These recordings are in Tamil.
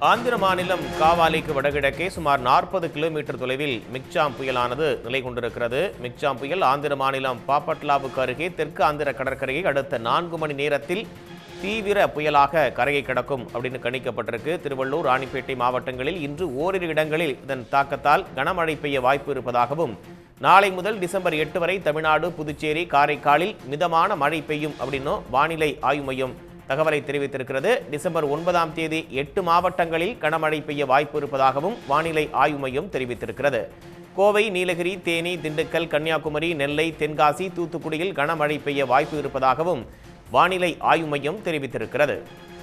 ஆந்திர மாநிலம் காவாலிக்கு வடகிழக்கே சுமார் நாற்பது கிலோமீட்டர் தொலைவில் மிக்ஜாம் புயலானது நிலை கொண்டிருக்கிறது மிக்ஜாம் புயல் ஆந்திர மாநிலம் பாப்பட்லாவுக்கு அருகே தெற்கு ஆந்திர கடற்கரையை அடுத்த நான்கு மணி நேரத்தில் தீவிர புயலாக கரையை கடக்கும் அப்படின்னு கணிக்கப்பட்டிருக்கு திருவள்ளூர் ராணிப்பேட்டை மாவட்டங்களில் இன்று ஓரிரு இடங்களில் இதன் தாக்கத்தால் கனமழை பெய்ய வாய்ப்பு இருப்பதாகவும் நாளை முதல் டிசம்பர் எட்டு வரை தமிழ்நாடு புதுச்சேரி காரைக்காலில் மிதமான மழை பெய்யும் அப்படின்னு வானிலை ஆய்வு மையம் தகவலை தெரிவித்திருக்கிறது டிசம்பர் ஒன்பதாம் தேதி எட்டு மாவட்டங்களில் கனமழை பெய்ய வாய்ப்பு இருப்பதாகவும் வானிலை ஆய்வு மையம் தெரிவித்திருக்கிறது கோவை நீலகிரி தேனி திண்டுக்கல் கன்னியாகுமரி நெல்லை தென்காசி தூத்துக்குடியில் கனமழை பெய்ய வாய்ப்பு இருப்பதாகவும் வானிலை ஆய்வு மையம் தெரிவித்திருக்கிறது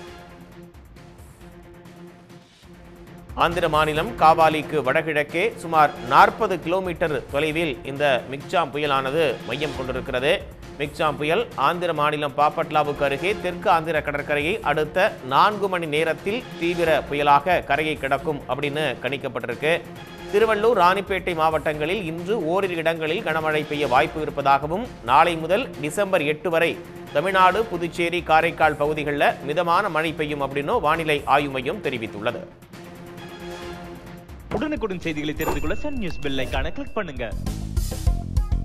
ஆந்திர மாநிலம் காவாலிக்கு வடகிழக்கே சுமார் நாற்பது கிலோமீட்டர் தொலைவில் இந்த மிக்ஜாம் புயலானது மையம் கொண்டிருக்கிறது மிக்ஜாம் புயல் ஆந்திர மாநிலம் பாப்பட்லாவுக்கு அருகே தெற்கு ஆந்திர கடற்கரையை அடுத்த நான்கு மணி நேரத்தில் தீவிர புயலாக கரையை கிடக்கும் அப்படின்னு கணிக்கப்பட்டிருக்கு திருவள்ளூர் ராணிப்பேட்டை மாவட்டங்களில் இன்று ஓரிரு இடங்களில் கனமழை பெய்ய வாய்ப்பு இருப்பதாகவும் நாளை முதல் டிசம்பர் எட்டு வரை தமிழ்நாடு புதுச்சேரி காரைக்கால் பகுதிகளில் மிதமான மழை பெய்யும் அப்படின்னு வானிலை ஆய்வு மையம் தெரிவித்துள்ளது உடனுக்குடன் செய்திகளை தெரிந்து கொள்ள சன் நியூஸ் பெல் ஐகானை கிளிக் பண்ணுங்க